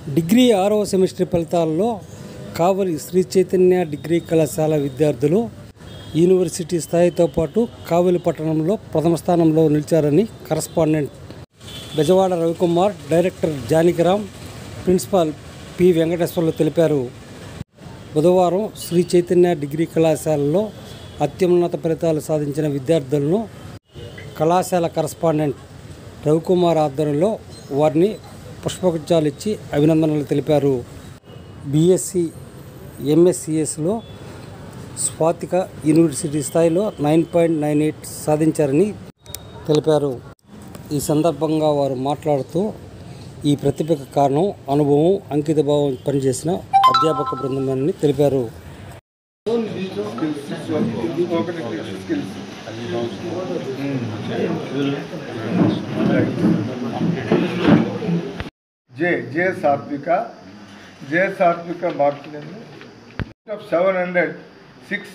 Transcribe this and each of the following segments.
degree ఆరవ semester ఫలితాల్లో కావలి Shri Chaitanya degree కళాశాల విద్యార్థులు యూనివర్సిటీ స్థాయితో పాటు కావలి పట్టణంలో ప్రథమ స్థానంలో నిలిచారని correspondent Bezawada Ravikumar director Janakiram principal P Venkateswarlu తెలిపారు బుధవారం శ్రీ చైతన్య డిగ్రీ కళాశాలలో అత్యున్నత ఫలితాలు సాధించిన విద్యార్థులను కళాశాల కరస్పాండెంట్ రవికుమార్ ఆధ్వర్యంలో వారిని పుష్పగుచ్చాలు ఇచ్చి అభినందనలు తెలిపారు బీఎస్సీ ఎంఎస్సిఎస్లో స్వాతిక యూనివర్సిటీ స్థాయిలో నైన్ పాయింట్ నైన్ ఎయిట్ సాధించారని తెలిపారు ఈ సందర్భంగా వారు మాట్లాడుతూ ఈ ప్రతిభకు కారణం అనుభవం అంకితభావం పనిచేసిన అధ్యాపక బృందమని తెలిపారు జే జే సాత్విక జే సాత్విక మార్కులను of seven hundred six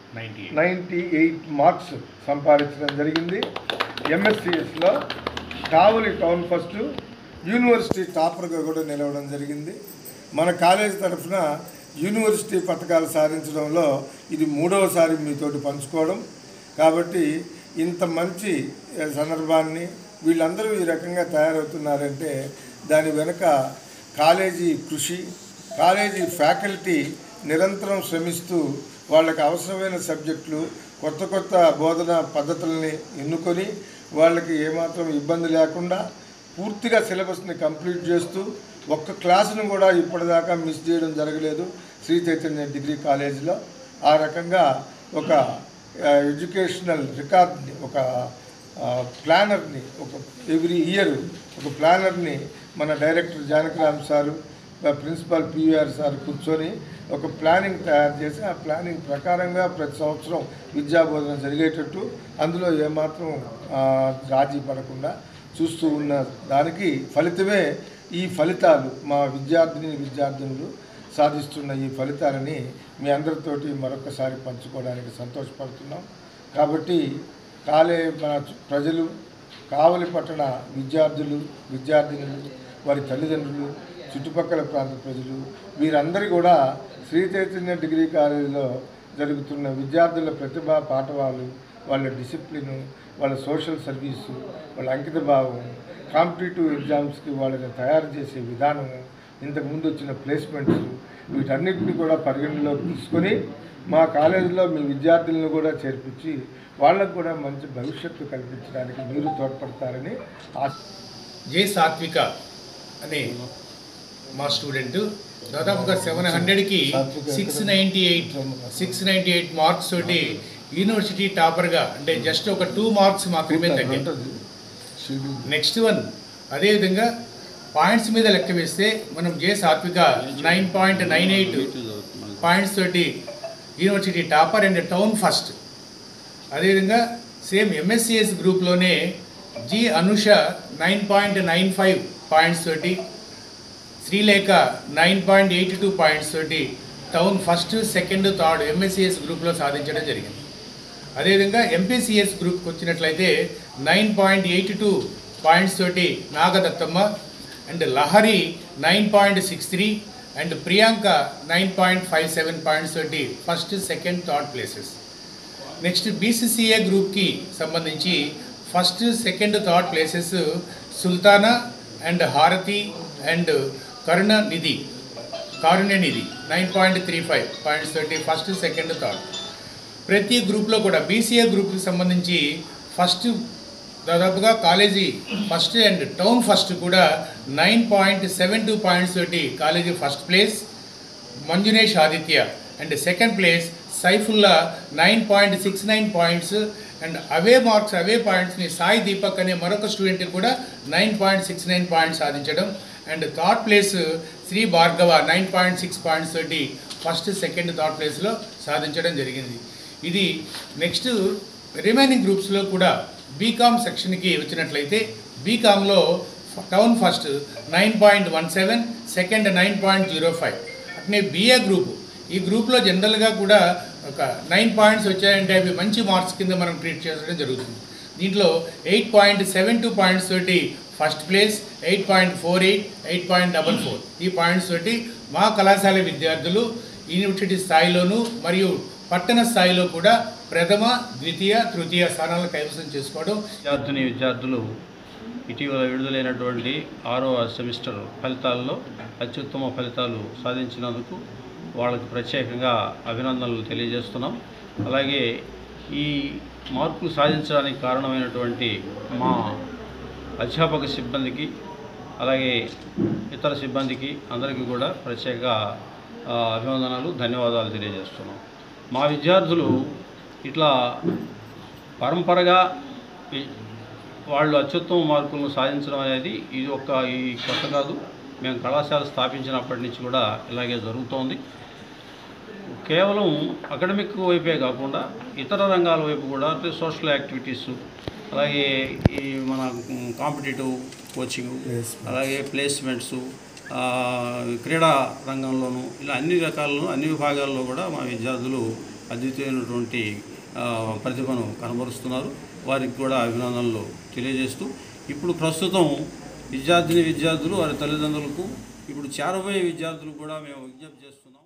ninety eight marks సంపాదించడం జరిగింది ఎంఎస్సిఎస్లో కావలి టౌన్ ఫస్ట్ యూనివర్సిటీ టాపర్గా కూడా నిలవడం జరిగింది మన కాలేజ్ తరఫున యూనివర్సిటీ పథకాలు సాధించడంలో ఇది మూడవసారి మీతోటి పంచుకోవడం కాబట్టి ఇంత మంచి eh, సందర్భాన్ని వీళ్ళందరూ ఈ రకంగా తయారవుతున్నారంటే దాని వెనుక కాలేజీ కృషి కాలేజీ ఫ్యాకల్టీ నిరంతరం శ్రమిస్తూ వాళ్ళకి అవసరమైన సబ్జెక్టులు కొత్త కొత్త బోధన పద్ధతుల్ని ఎన్నుకొని వాళ్ళకి ఏమాత్రం ఇబ్బంది లేకుండా పూర్తిగా సిలబస్ని కంప్లీట్ చేస్తూ ఒక్క క్లాసును కూడా ఇప్పటిదాకా మిస్ చేయడం జరగలేదు శ్రీ చైతన్య డిగ్రీ కాలేజీలో ఆ రకంగా ఒక ఆ, ఎడ్యుకేషనల్ రికార్డ్ని ఒక ఆ, ప్లానర్ని ఒక ఎవ్రీ ఇయర్ ఒక ప్లానర్ని మన డైరెక్టర్ జానకిరామ్ సారు ఆ, ప్రిన్సిపల్ పివిఆర్ సార్ కూర్చొని ఒక ప్లానింగ్ తయారు చేసి ఆ ప్లానింగ్ ప్రకారంగా ప్రతి సంవత్సరం విద్యాబోధన జరిగేటట్టు అందులో ఏమాత్రం ఆ, రాజీ పడకుండా చూస్తూ ఉన్న దానికి ఫలితమే ఈ ఫలితాలు మా విద్యార్థిని విద్యార్థినులు సాధిస్తున్న ఈ ఫలితాలని మీ అందరితోటి మరొకసారి పంచుకోవడానికి సంతోషపడుతున్నాం కాబట్టి కాలే మన ప్రజలు కావలి పట్టణ విద్యార్థులు విద్యార్థినులు వారి తల్లిదండ్రులు చుట్టుపక్కల ప్రాంత ప్రజలు వీరందరూ కూడా శ్రీ చైతన్య డిగ్రీ కాలేజీలో జరుగుతున్న విద్యార్థుల ప్రతిభా పాఠవాలు వాళ్ళ డిసిప్లిను వాళ్ళ సోషల్ సర్వీసు వాళ్ళ అంకిత భావం కాంపిటేటివ్ ఎగ్జామ్స్కి వాళ్ళని తయారు చేసే విధానము ఇంతకుముందు వచ్చిన ప్లేస్మెంట్స్ వీటన్నిటిని కూడా పరిగణలోకి తీసుకొని మా కాలేజీలో మీ విద్యార్థులను కూడా చేర్పించి వాళ్ళకు కూడా మంచి భవిష్యత్తు కల్పించడానికి మీరు తోడ్పడతారని ఆశ జే సాత్విక అనే మా స్టూడెంట్ దాదాపుగా సెవెన్ హండ్రెడ్కి six ninety eight six ninety eight marks తోటి యూనివర్సిటీ టాపర్గా అంటే జస్ట్ ఒక టూ మార్క్స్ మాత్రమే తగ్గాయి ఉంటుంది షెడ్యూల్ నెక్స్ట్ వన్ అదేవిధంగా పాయింట్స్ మీద లెక్క వేస్తే మనం J Satvika nine point nine eight points తోటి university topper and town first అదేవిధంగా సేమ్ ఎంఎస్సిఎస్ గ్రూప్లోనే G Anusha nine point nine five points తోటి Srilekha nine point eighty two points తోటి town first second third MSCS గ్రూప్లో సాధించడం జరిగింది అదేవిధంగా ఎంపీసీఎస్ గ్రూప్కి వచ్చినట్లయితే nine point eighty two points తోటి Nagadattamma and Lahari nine point six three and Priyanka nine point five seven points తోటి first second third places next BCCA గ్రూప్కి సంబంధించి first second third places Sultana and Harathi and Karuna Nidhi Karunya Nidhi nine point three five points తోటి first second third ప్రతి గ్రూప్లో కూడా BCA గ్రూప్కి సంబంధించి first దాదాపుగా college first and town first కూడా nine point seven two points తోటి college first place Manjunesh Aditya and second place Saifulla nine point six nine points and అవే మార్క్స్ అవే పాయింట్స్ని సాయి దీపక్ అనే మరొక స్టూడెంట్ కూడా nine point six nine points సాధించడం and third place Sri Bhargava nine point six points తోటి first second third ప్లేస్లో సాధించడం జరిగింది ఇది నెక్స్ట్ రిమైనింగ్ గ్రూప్స్లో కూడా బీకామ్ సెక్షన్కి వచ్చినట్లయితే బీకామ్లో town first nine point one seven second nine point zero five అట్నే బిఏ గ్రూప్ ఈ గ్రూప్లో జనరల్గా కూడా ఒక నైన్ పాయింట్స్ వచ్చాయంటే అవి మంచి మార్క్స్ కింద మనం ట్రీట్ చేయడం జరుగుతుంది దీంట్లో eight point seven two points తోటి first place eight point four eight eight point double four ఈ పాయింట్స్ తోటి మా కళాశాల విద్యార్థులు యూనివర్సిటీ స్థాయిలోను మరియు పట్టణ స్థాయిలో కూడా ప్రథమ ద్వితీయ తృతీయ స్థానాలను కైవసం చేసుకోవడం విద్యార్థిని విద్యార్థులు ఇటీవల విడుదలైనటువంటి ఆరో సెమిస్టర్ ఫలితాల్లో అత్యుత్తమ ఫలితాలు సాధించినందుకు వాళ్ళకి ప్రత్యేకంగా అభినందనలు తెలియజేస్తున్నాం అలాగే ఈ మార్కులు సాధించడానికి కారణమైనటువంటి మా అధ్యాపక సిబ్బందికి అలాగే ఇతర సిబ్బందికి అందరికీ కూడా ప్రత్యేక ఆ, అభివందనాలు ధన్యవాదాలు తెలియజేస్తున్నాం మా విద్యార్థులు ఇట్లా పరంపరగా ఈ- వాళ్ళు అత్యుత్తమ మార్కులను సాధించడం అనేది ఇది ఒక ఈ కొత్త కాదు మేము కళాశాల స్థాపించినప్పటి నుంచి కూడా ఇలాగే జరుగుతోంది కేవలం అకాడమిక్ వైపే కాకుండా ఇతర రంగాల వైపు కూడా అంటే సోషల్ యాక్టివిటీస్ అలాగే ఈ మన కాంపిటేటివ్ కోచింగ్ అలాగే ప్లేస్మెంట్స్ క్రీడా రంగంలోనూ ఇలా అన్ని రకాలను అన్ని విభాగాల్లో కూడా మా విద్యార్థులు అద్వితీయమైనటువంటి ఆ, ప్రతిభను కనబరుస్తున్నారు వారికి కూడా అభినందనలు తెలియజేస్తూ ఇప్పుడు ప్రస్తుతం విద్యార్థిని విద్యార్థులు వారి తల్లిదండ్రులకు ఇప్పుడు చేరబోయే విద్యార్థులకు కూడా మేము విజ్ఞప్తి చేస్తున్నాం